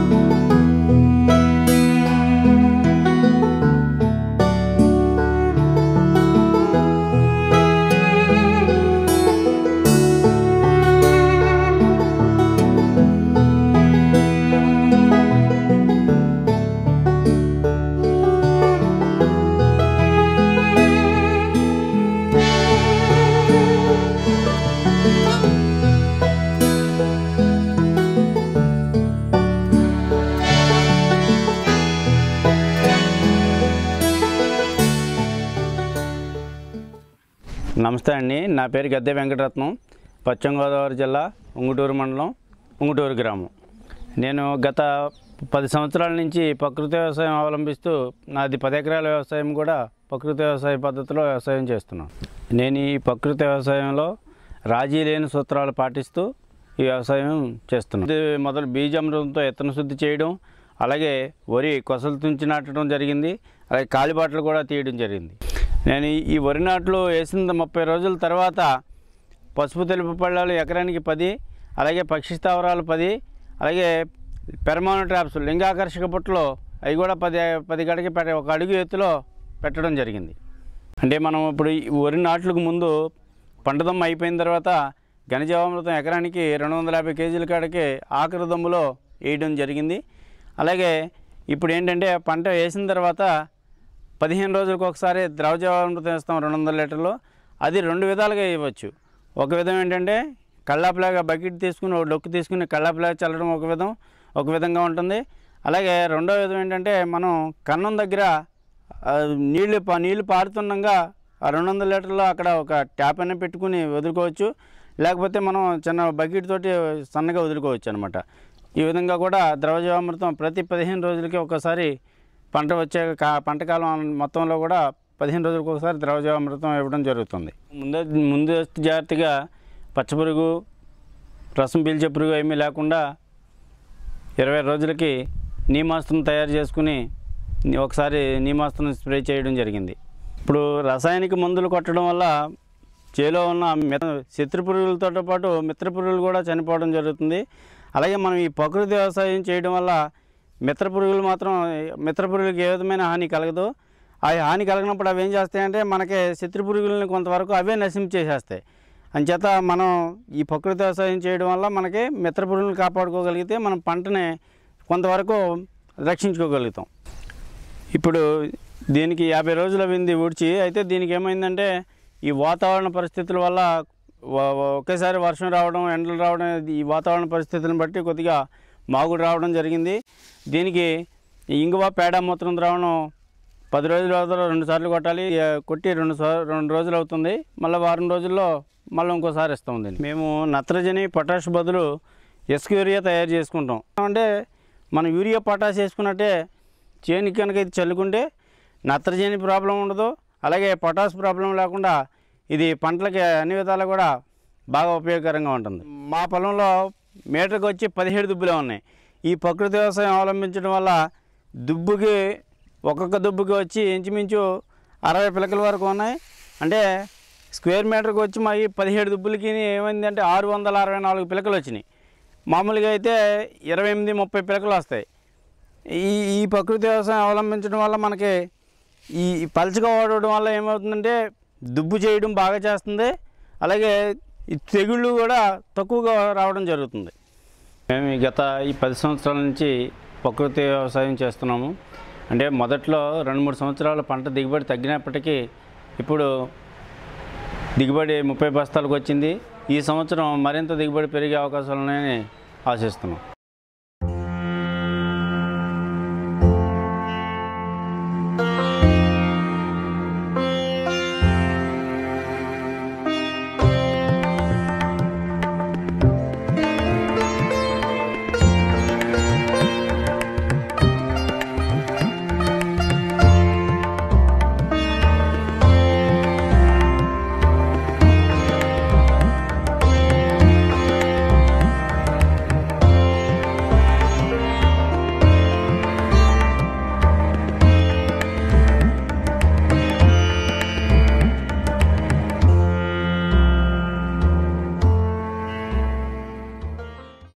నమస్తే అండి నా పేరు గద్దె వెంకటరత్నం పశ్చిమ గోదావరి జిల్లా ఉంగుటూరు మండలం ఉంగుటూరు గ్రామం నేను గత పది సంవత్సరాల నుంచి ప్రకృతి వ్యవసాయం అవలంబిస్తూ నాది పది ఎకరాల వ్యవసాయం కూడా ప్రకృతి వ్యవసాయ పద్ధతిలో వ్యవసాయం చేస్తున్నాను నేను ఈ ప్రకృతి వ్యవసాయంలో రాజీ లేని సూత్రాలు పాటిస్తూ ఈ వ్యవసాయం చేస్తున్నాను ఇది మొదలు బీజామృతంతో ఎత్తన శుద్ధి చేయడం అలాగే వరి కొసలు తుంచి నాటడం జరిగింది అలాగే కాలిబాటలు కూడా తీయడం జరిగింది నేను ఈ- ఈ వరి నాట్లు వేసిన ముప్పై రోజుల తర్వాత పసుపు తెలుపు పళ్ళాలు ఎకరానికి పది అలాగే పక్షి స్థావరాలు పది అలాగే పెరమాను ట్రాప్స్ లింగాకర్షక పుట్టలు అవి కూడా పది పది గడికి పెట్ట ఒక అడుగు ఎత్తులో పెట్టడం జరిగింది అంటే మనం ఇప్పుడు ఈ వరి నాట్లకు ముందు పంట అయిపోయిన తర్వాత ఘనజీవామృతం ఎకరానికి రెండు వందల యాభై కేజీల కాడికి ఆఖరి దమ్ములో వేయడం జరిగింది అలాగే ఇప్పుడు ఏంటంటే పంట వేసిన తర్వాత పదిహేను రోజులకు ఒకసారి ద్రవజీవామృతం వేస్తాం రెండు వందల లీటర్లు అది రెండు విధాలుగా ఇవ్వచ్చు ఒక విధం ఏంటంటే కళ్ళాపిలాగా బకెట్ తీసుకుని ఒక డొక్కు తీసుకుని కళ్ళాపిలాగా చల్లడం ఒక విధం ఒక విధంగా ఉంటుంది అలాగే రెండో విధం ఏంటంటే మనం కన్నం దగ్గర ఆ, నీళ్లు పా- నీళ్లు పారుతుండగా ఆ రెండు వందల లీటర్లు అక్కడ ఒక ట్యాప్ అయినా పెట్టుకుని వదులుకోవచ్చు లేకపోతే మనం చిన్న బకెట్ తోటి సన్నగా వదులుకోవచ్చు అనమాట ఈ విధంగా కూడా ద్రవజీవామృతం ప్రతి పదిహేను రోజులకి ఒకసారి పంట వచ్చే కా పంట కాలం మొత్తంలో కూడా పదిహేను రోజులకు ఒకసారి ద్రవజీవామృతం ఇవ్వడం జరుగుతుంది ముందే ముందు జాగ్రత్తగా పచ్చపురుగు రసం పీల్చే పురుగు ఏమీ లేకుండా ఇరవై రోజులకి నీమాస్త్రం తయారు చేసుకుని ఒకసారి నీమాస్త్రం స్ప్రే చేయడం జరిగింది ఇప్పుడు రసాయనిక మందులు కొట్టడం వల్ల చేలో ఉన్న మిత శత్రు పురుగులతో పాటు మిత్ర పురుగులు కూడా చనిపోవడం జరుగుతుంది అలాగే మనం ఈ ప్రకృతి వ్యవసాయం చేయడం వల్ల మిత్ర పురుగులు మాత్రం మిత్ర పురుగులకు ఏ విధమైన హాని కలగదు ఆ హాని కలగనప్పుడు అవి ఏం చేస్తాయంటే మనకి శత్రు పురుగులని కొంతవరకు అవే నశించేసేస్తాయి అంచేత మనం ఈ ప్రకృతి వ్యవసాయం చేయడం వల్ల మనకి మిత్ర పురుగులను కాపాడుకోగలిగితే మనం పంటని కొంతవరకు రక్షించుకోగలుగుతాం ఇప్పుడు దీనికి యాభై రోజులు అయింది ఊడ్చి అయితే దీనికి ఏమైందంటే ఈ వాతావరణ పరిస్థితుల వల్ల వ- వ- ఒకేసారి వర్షం రావడం ఎండలు రావడం ఇది ఈ వాతావరణ పరిస్థితులను బట్టి కొద్దిగా మాగుడు రావడం జరిగింది దీనికి ఈ ఇంగువ పేడ మూత్రం ద్రావణం పది రోజుల వ్యవధిలో రెండు సార్లు కొట్టాలి ఇక కొట్టి రెండు సా- రెండు రోజులు అవుతుంది మళ్ళీ వారం రోజుల్లో మళ్ళీ ఇంకోసారి ఇస్తాం దీన్ని మేము నత్రజని పొటాష్ బదులు ఎస్క్ యూరియా తయారు చేసుకుంటాం అంటే మనం యూరియా పొటాష్ వేసుకున్నట్టే చేనికి కనుక ఇది చల్లుకుంటే నత్రజని ప్రాబ్లం ఉండదు అలాగే పొటాష్ ప్రాబ్లం లేకుండా ఇది పంటలకి అన్ని విధాలు కూడా బాగా ఉపయోగకరంగా ఉంటుంది మా పొలంలో మీటర్కి వచ్చి పదిహేడు దుబ్బులే ఉన్నాయి ఈ ప్రకృతి వ్యవసాయం అవలంబించడం వల్ల దుబ్బుకి ఒక్కొక్క దుబ్బుకి వచ్చి ఇంచుమించు అరవై పిలకల వరకు ఉన్నాయి అంటే స్క్వేర్ మీటర్కి వచ్చి మా ఈ పదిహేడు దుబ్బులకి ఏమైందంటే ఆరు వందల అరవై నాలుగు పిలకలు వచ్చినాయి మామూలుగా అయితే ఇరవై ఎనిమిది ముప్పై పిలకలు వస్తాయి ఈ ఈ ప్రకృతి వ్యవసాయం అవలంబించడం వల్ల మనకి ఈ పలుచగా వాడడం వల్ల ఏమవుతుందంటే దుబ్బు చేయడం బాగా చేస్తుంది అలాగే ఈ తెగుళ్ళు కూడా తక్కువగా రావడం జరుగుతుంది మేము ఈ గత ఈ పది సంవత్సరాల నుంచి ప్రకృతి వ్యవసాయం చేస్తున్నాము అంటే మొదట్లో రెండు మూడు సంవత్సరాల పంట దిగుబడి తగ్గినప్పటికీ ఇప్పుడు దిగుబడి ముప్పై బస్తాలకు వచ్చింది ఈ సంవత్సరం మరింత దిగుబడి పెరిగే అవకాశాలు ఉన్నాయని ఆశిస్తున్నాం